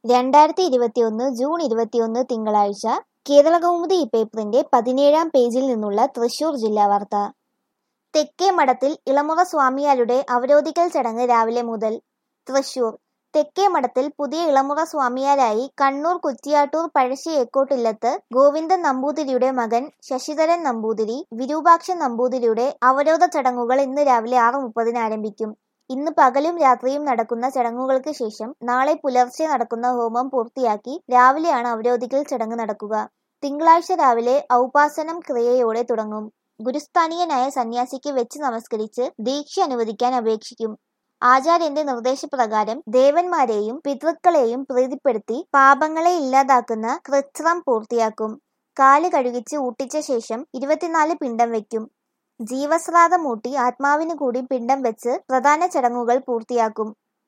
രണ്ടായിരത്തി ഇരുപത്തിയൊന്ന് ജൂൺ ഇരുപത്തിയൊന്ന് തിങ്കളാഴ്ച കേരളകൗമുദി പേപ്പറിന്റെ പതിനേഴാം പേജിൽ നിന്നുള്ള തൃശൂർ ജില്ലാ വാർത്ത തെക്കേ മഠത്തിൽ ഇളമുറ സ്വാമിയാരുടെ അവരോധിക്കൽ ചടങ്ങ് രാവിലെ മുതൽ തൃശൂർ തെക്കേ മഠത്തിൽ പുതിയ ഇളമുറ സ്വാമിയാരായി കണ്ണൂർ കുറ്റിയാട്ടൂർ പഴശ്ശി ഏക്കോട്ടില്ലത്ത് ഗോവിന്ദൻ നമ്പൂതിരിയുടെ മകൻ ശശിധരൻ നമ്പൂതിരി വിരൂപാക്ഷൻ നമ്പൂതിരിയുടെ അവരോധ ചടങ്ങുകൾ ഇന്ന് രാവിലെ ആറ് മുപ്പതിന് ആരംഭിക്കും ഇന്ന് പകലും രാത്രിയും നടക്കുന്ന ചടങ്ങുകൾക്ക് ശേഷം നാളെ പുലർച്ചെ നടക്കുന്ന ഹോമം പൂർത്തിയാക്കി രാവിലെയാണ് അവരോധിക്കൽ ചടങ്ങ് നടക്കുക തിങ്കളാഴ്ച രാവിലെ ഔപാസനം ക്രിയയോടെ തുടങ്ങും ഗുരുസ്ഥാനീയനായ സന്യാസിക്ക് വെച്ച് നമസ്കരിച്ച് ദീക്ഷ അനുവദിക്കാൻ അപേക്ഷിക്കും ആചാര്യന്റെ നിർദ്ദേശപ്രകാരം ദേവന്മാരെയും പിതൃക്കളെയും പ്രീതിപ്പെടുത്തി പാപങ്ങളെ ഇല്ലാതാക്കുന്ന കൃത്രം പൂർത്തിയാക്കും കാല് കഴുകിച്ച് ഊട്ടിച്ച ശേഷം ഇരുപത്തിനാല് പിണ്ടം വയ്ക്കും ജീവസ്രാതം ഊട്ടി ആത്മാവിന് കൂടി പിണ്ടം വെച്ച് പ്രധാന ചടങ്ങുകൾ പൂർത്തിയാക്കും